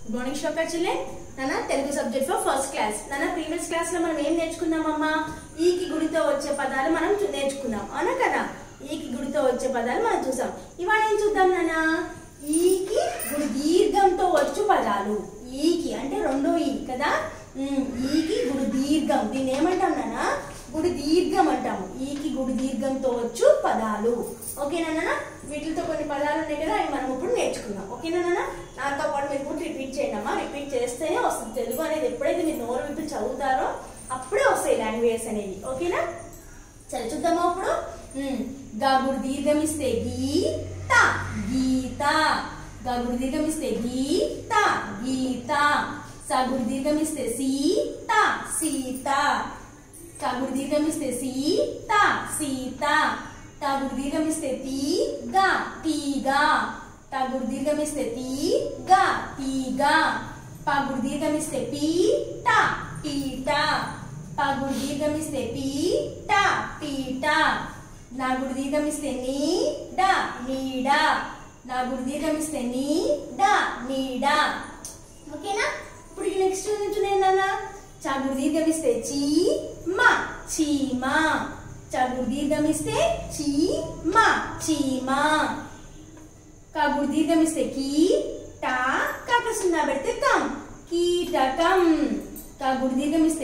Good morning Shloka children నాన్న Telugu subject for first class నాన్న previous class లో మనం ఏం నేర్చుకున్నామమ్మా ఈకి గుడితో వచ్చే పదాలు మనం చూ- నేర్చుకున్నాం అవునా కదా ఈకి గుడితో వచ్చే పదాలు మనం చూసాం ఇవాళ ఏం చూద్దాం నాన్న ఈకి గుడి దీర్ఘంతో వచ్చు పదాలు ఈకి అంటే రెండో ఈ కదా ఉమ్, ఈకి గుడి దీర్ఘం దీన్ని ఏమంటాం నాన్న గుడి దీర్ఘం అంటాము ఈకి గుడి దీర్ఘంతో వచ్చు పదాలు ఓకేనా నాన్న వీటితో కొన్ని పదాలు ఉన్నాయి కదా అవి మనం ఇప్పుడు నేర్చుకుందాం ఓకేనా నాన్న నాతో పాటు మీరు కూడా రిపీట్ చేయండి అమ్మా రిపీట్ చేస్తేనే వస్తుంది తెలుగు అనేది ఎప్పుడైతే మీరు నోరు విప్పి చదువుతారో అప్పుడే వస్తాయి లాంగ్వేజెస్ అనేవి ఓకేనా సరే చూద్దామా అప్పుడు ఉమ్, గగుడు దీర్ఘం ఇస్తే గీత గీత గగుడు దీర్ఘం ఇస్తే గీత గీత సగుడు దీర్ఘం ఇస్తే సీత సీత కగుడు దీర్ఘం ఇస్తే సీత సీత తగుడు దీర్ఘం ఇస్తే తీగ తీగ తగుడు దీర్ఘం ఇస్తే తీగ తీగ పగుడు దీర్ఘం ఇస్తే పీట పీట పగుడు దీర్ఘం ఇస్తే పీట పీట నాగుడు దీర్ఘం ఇస్తే నీడ నీడ నాగుడు దీర్ఘం ఇస్తే నీడ నీడ ఓకేనా ఇప్పుడు నెక్స్ట్ చూడండి చాగుడు దీర్ఘం ఇస్తే చీమ చీమ చాగుడు దీర్ఘం ఇస్తే చీమ చీమ కాగుడు దీర్ఘం ఇస్తే కీట కాక సున్నా పెడితే కం కీటకం కాగుడు దీర్ఘం ఇస్తే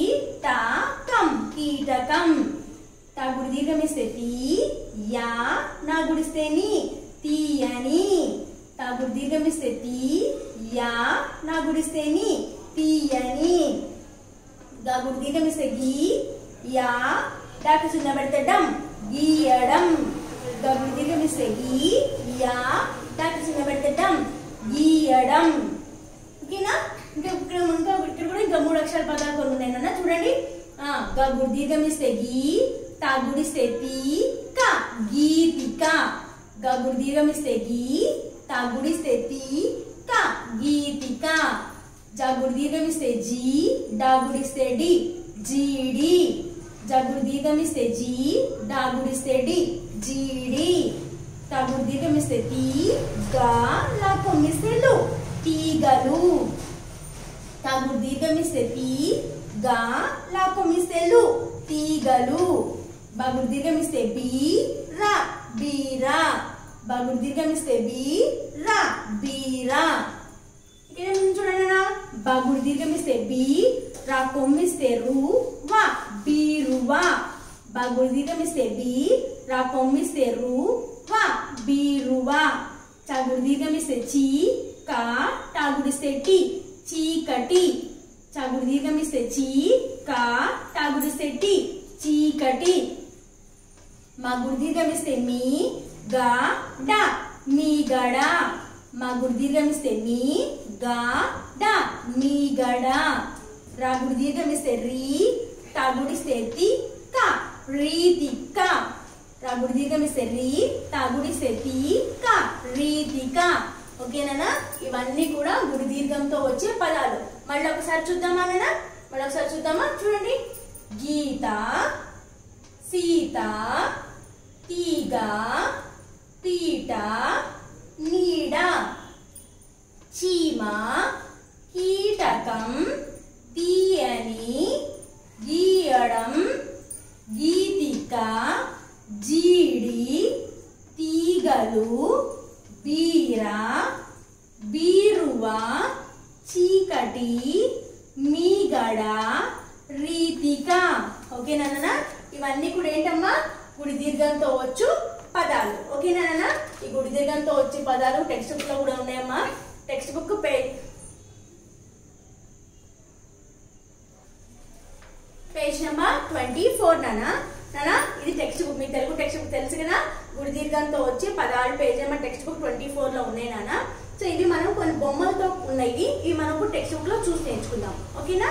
కీటకం కీటకం తాగుడు దీర్ఘం ఇస్తే తీ యా నా గుడిస్తే నీ తీయని తాగుడు దీర్ఘం ఇస్తే తీ యా నా గుడిస్తే నీ తీయని గాగుడు దీర్ఘం ఇస్తే గీ యా డాకు చిన్న పెడితే డం గీయడం గగుడు దీర్ఘం ఇస్తే గీ యా డాకు చిన్న పెడితే డం గీయడం ఓకేనా ఇంకా ఇక్కడ ఇంకా ఇక్కడ కూడా ఇంకా మూడు అక్షరాల పదాలు కొన్ని ఉన్నాయి నాన్న చూడండి ఆ గగుడు దీర్ఘం ఇస్తే గీ తాగుడు ఇస్తే తీ క గీతిక గగుడు దీర్ఘం ఇస్తే గీ తాగుడు ఇస్తే తీ క గీతిక జగుడు దీర్ఘం ఇస్తే జీ డాగుడు ఇస్తే డి జీడి జగుడు దీర్ఘం ఇస్తే జీ డాగుడు ఇస్తే డి జీడి తగుడు దీర్ఘం ఇస్తే తీ గా లా కొమ్మిస్తే లు తీగలు తగుడు దీర్ఘం ఇస్తే తీ గా లా కొమ్మిస్తే లు తీగలు బగుడు దీర్ఘం ఇస్తే బీ రా బీరా బగుడు దీర్ఘం ఇస్తే బీ రా బీరా ఇక్కడ ఏం చూడండి నా బగుడు దీర్ఘం ఇస్తే బి రా కొమ్మిస్తే రు వా బీరువా బగుడు దీర్ఘం ఇస్తే బి రా కొమ్మిస్తే రు వా బీరువా చగుడు దీర్ఘం ఇస్తే చీ కా టాగుడిస్తే టి చీకటి చగుడు దీర్ఘం ఇస్తే చీ కా టాగుడిస్తే టి చీకటి మా గుడి దీర్ఘం ఇస్తే మీ గా డ మీ గడ మా గుడి దీర్ఘం ఇస్తే మీ గా డ మీ గడ రా గుడి దీర్ఘం ఇస్తే రీ టా గుడిస్తే తి క రీతిక రా గుడి దీర్ఘం ఇస్తే రీ టా గుడిస్తే తి క రీతిక ఓకేనా ఇవన్నీ కూడా గుడి దీర్ఘంతో వచ్చే పదాలు మళ్ళీ ఒకసారి చూద్దామా నాన్న మళ్ళీ ఒకసారి చూద్దామా చూడండి గీత సీత తీగ పీట నీడ చీమ కీటకం తీయని గీయడం గీతిక జీడి తీగలు బీర బీరువ చీకటి మీగడ రీతిక ఓకేనా నాన్న ఇవన్నీ కూడా ఏంటమ్మా గుడి దీర్ఘంతో వచ్చు పదాలు ఓకేనా నాన్న ఈ గుడి దీర్ఘంతో వచ్చే పదాలు టెక్స్ట్ బుక్ లో కూడా ఉన్నాయమ్మా text book pa page number twenty four నాన్న నాన్న ఇది టెక్స్ట్ బుక్ మీకు తెలుగు టెక్స్ట్ బుక్ తెలుసు కదా గుడి దీర్ఘంతో వచ్చి పదాలు page number text book twenty four లో ఉన్నాయి నాన్న సో ఇవి మనం కొన్ని బొమ్మలతో ఉన్నాయి ఇవి మనం టెక్స్ట్ బుక్ లో చూసి నేర్చుకుందాం ఓకేనా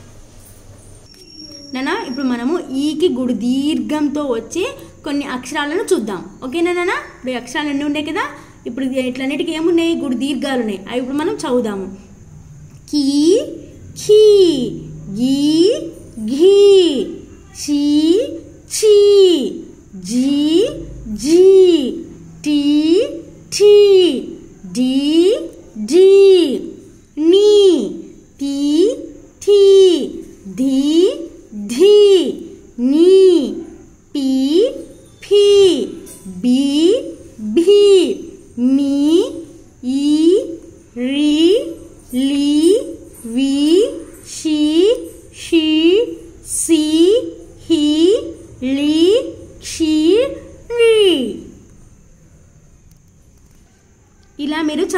నానా ఇప్పుడు మనము ఈకి గుడి దీర్ఘంతో వచ్చే కొన్ని అక్షరాలను చూద్దాం ఓకేనా నాన్న ఇప్పుడు ఈ అక్షరాలు ఎన్ని ఉన్నాయి కదా ఇప్పుడు ఇట్లన్నిటికీ ఏమున్నాయి గుడి దీర్ఘాలు ఉన్నాయి అవి ఇప్పుడు మనం చదువుదాము కీ ఖీ గీ ఘీ షీ ఛీ జీ జీ టీ ఠీ డి డి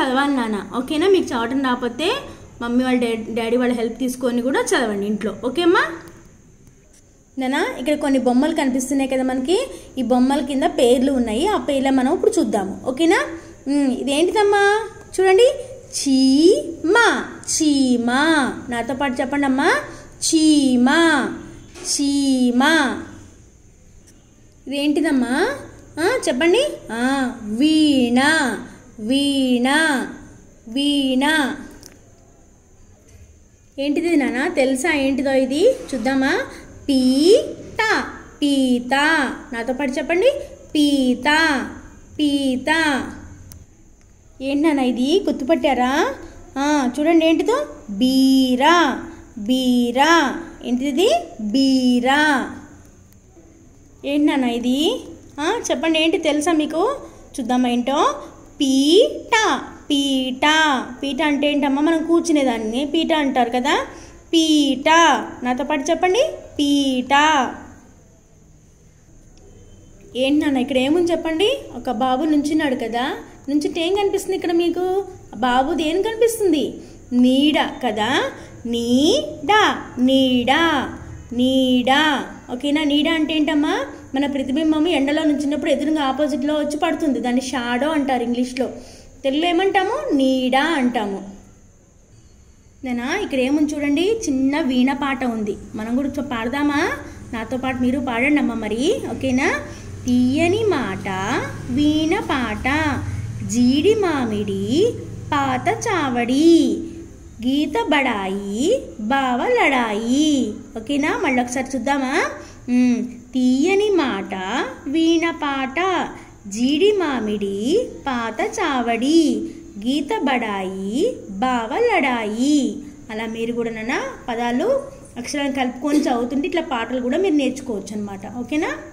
చదవాలి నాన్న ఓకేనా మీకు చదవటం రాకపోతే మమ్మీ వాళ్ళ డాడీ డాడీ వాళ్ళ హెల్ప్ తీసుకొని కూడా చదవండి ఇంట్లో ఓకేమ్మా నానా ఇక్కడ కొన్ని బొమ్మలు కనిపిస్తున్నాయి కదా మనకి ఈ బొమ్మల కింద పేర్లు ఉన్నాయి ఆ పేర్లు మనం ఇప్పుడు చూద్దాము ఓకేనా ఉమ్, ఇదేంటిదమ్మా చూడండి చీమా చీమా నాతో పాటు చెప్పండి అమ్మా చీమా చీమా ఇదేంటిదమ్మా ఆ, చెప్పండి ఆ, వీణ వీణ వీణ ఏంటిది నాన్న తెలుసా ఏంటిదో ఇది చూద్దామా పీత పీత నాతో పాటు చెప్పండి పీత పీత ఏంటి నాన్న ఇది గుర్తుపట్టారా ఆ, చూడండి ఏంటిదో బీరా బీరా ఏంటిది ఇది? బీరా ఏంటి నాన్న ఇది ఆ, చెప్పండి ఏంటి తెలుసా మీకు చూద్దామా ఏంటో పీట పీట పీట అంటే ఏంటమ్మా మనం కూర్చునేదాన్ని పీట అంటారు కదా పీట నాతో పాటు చెప్పండి పీట ఏంటి నాన్న ఇక్కడ ఏముంది చెప్పండి ఒక బాబు నుంచున్నాడు కదా నుంచుంటే ఏం కనిపిస్తుంది ఇక్కడ మీకు ఆ బాబుది ఏం కనిపిస్తుంది నీడ కదా నీడ నీడ నీడ ఓకేనా నీడ అంటే ఏంటమ్మా మన ప్రతిబింబం ఎండలో నుంచినప్పుడు ఎదురుగా ఆపోజిట్లో వచ్చి పడుతుంది దాన్ని షాడో అంటారు ఇంగ్లీష్లో తెలుగులో ఏమంటాము నీడ అంటాము నేనా ఇక్కడ ఏముంది చూడండి చిన్న వీణ పాట ఉంది మనం కూడా చూ- పాడదామా నాతో పాటు మీరు పాడండి అమ్మ మరి ఓకేనా తీయని మాట వీణ పాట జీడి మామిడి పాత చావడి గీత బడాయి బావ లడాయి ఓకేనా మళ్ళీ ఒకసారి చూద్దామా ఉమ్, తీయని మాట వీణ పాట జీడి మామిడి పాత చావడి గీత బడాయి బావ లడాయి అలా మీరు కూడా పదాలు అక్షరాలను కలుపుకొని చదువుతుంటే ఇట్లా పాటలు కూడా మీరు నేర్చుకోవచ్చు అనమాట ఓకేనా